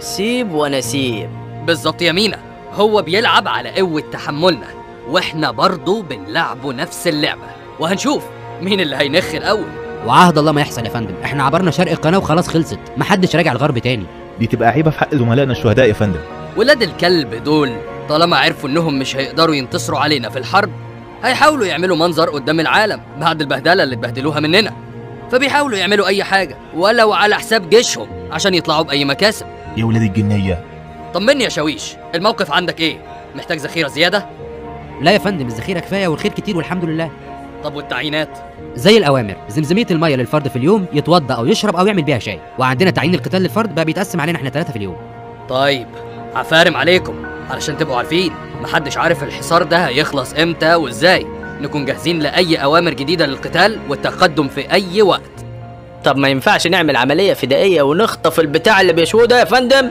سيب ونسيب بالظبط يا مينا هو بيلعب على قوة تحملنا واحنا برضه بنلعبه نفس اللعبة وهنشوف مين اللي هينخ الأول وعهد الله ما يحصل يا فندم احنا عبرنا شرق القناه وخلاص خلصت محدش راجع الغرب تاني دي تبقى عيبه في حق زملائنا الشهداء يا فندم ولاد الكلب دول طالما عرفوا انهم مش هيقدروا ينتصروا علينا في الحرب هيحاولوا يعملوا منظر قدام العالم بعد البهدله اللي اتبهدلوها مننا فبيحاولوا يعملوا اي حاجه ولو على حساب جيشهم عشان يطلعوا باي مكاسب يا ولاد الجنيه طمني يا شاويش الموقف عندك ايه محتاج ذخيره زياده لا يا فندم الذخيره كفايه والخير كتير والحمد لله طب والتعيينات زي الاوامر زمزميه الميه للفرد في اليوم يتوضا او يشرب او يعمل بيها شاي وعندنا تعيين القتال للفرد بقى بيتقسم علينا احنا ثلاثه في اليوم طيب عفارم عليكم علشان تبقوا عارفين محدش عارف الحصار ده هيخلص امتى وازاي نكون جاهزين لاي اوامر جديده للقتال والتقدم في اي وقت طب ما ينفعش نعمل عملية فدائية ونخطف البتاع اللي بيشوه ده يا فندم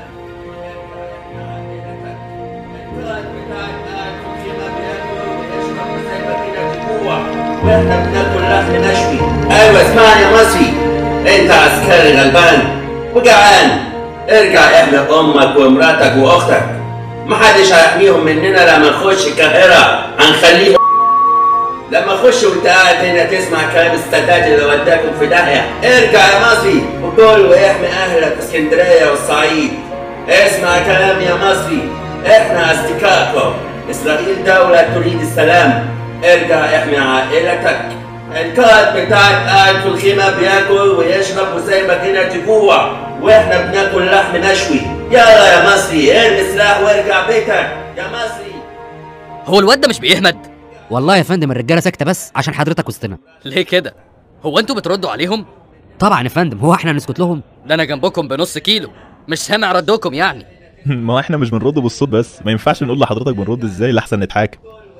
واحنا بناكل لحم مشوي ايوه اسمعني يا مصري انت عسكري غلبان وجعان ارجع احمي امك ومراتك واختك محدش هيحميهم مننا لما نخش القاهره هنخليهم لما اخش وانت قاعد هنا تسمع كلام السادات اللي وداكم في داهيه ارجع يا مصري وكل واحمي اهلك في اسكندريه والصعيد اسمع كلام يا مصري احنا اصدقائكم اسرائيل دوله تريد السلام ارجع احمي عائلتك القائد بتاعك قاعد في الخيمه بياكل ويشرب وسايبك هنا تجوع واحنا بناكل لحم مشوي يلا يا مصري ارمي سلاح وارجع بيتك يا مصري هو الواد ده مش بيهمد والله يا فندم الرجاله ساكته بس عشان حضرتك وسطنا ليه كده هو انتوا بتردوا عليهم طبعا يا فندم هو احنا نسكت لهم ده انا جنبكم بنص كيلو مش سامع ردكم يعني ما احنا مش بنرد بالصوت بس ما ينفعش نقول لحضرتك بنرد ازاي لحسن نتحاكم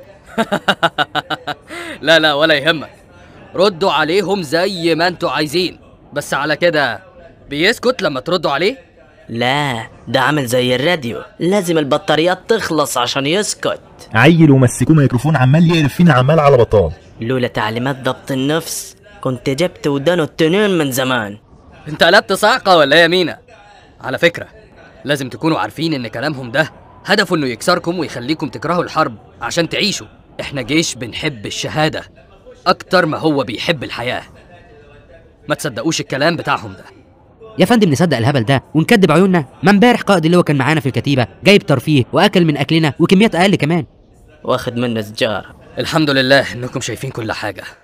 لا لا ولا يهمك ردوا عليهم زي ما انتوا عايزين بس على كده بيسكت لما تردوا عليه لا ده عامل زي الراديو لازم البطاريات تخلص عشان يسكت عيل ومسكوه ميكروفون عمال يقرف فينا عمال على بطال لولا تعليمات ضبط النفس كنت جبت ودانه التنين من زمان انت قلبت صعقة ولا ايه يا مينا على فكرة لازم تكونوا عارفين ان كلامهم ده هدفه انه يكسركم ويخليكم تكرهوا الحرب عشان تعيشوا احنا جيش بنحب الشهادة اكتر ما هو بيحب الحياة ما تصدقوش الكلام بتاعهم ده يا فندم نصدق الهبل ده ونكدب عيوننا ما امبارح قائد اللي هو كان معانا في الكتيبه جايب ترفيه واكل من اكلنا وكميات اقل كمان واخد منه سجارة الحمد لله انكم شايفين كل حاجة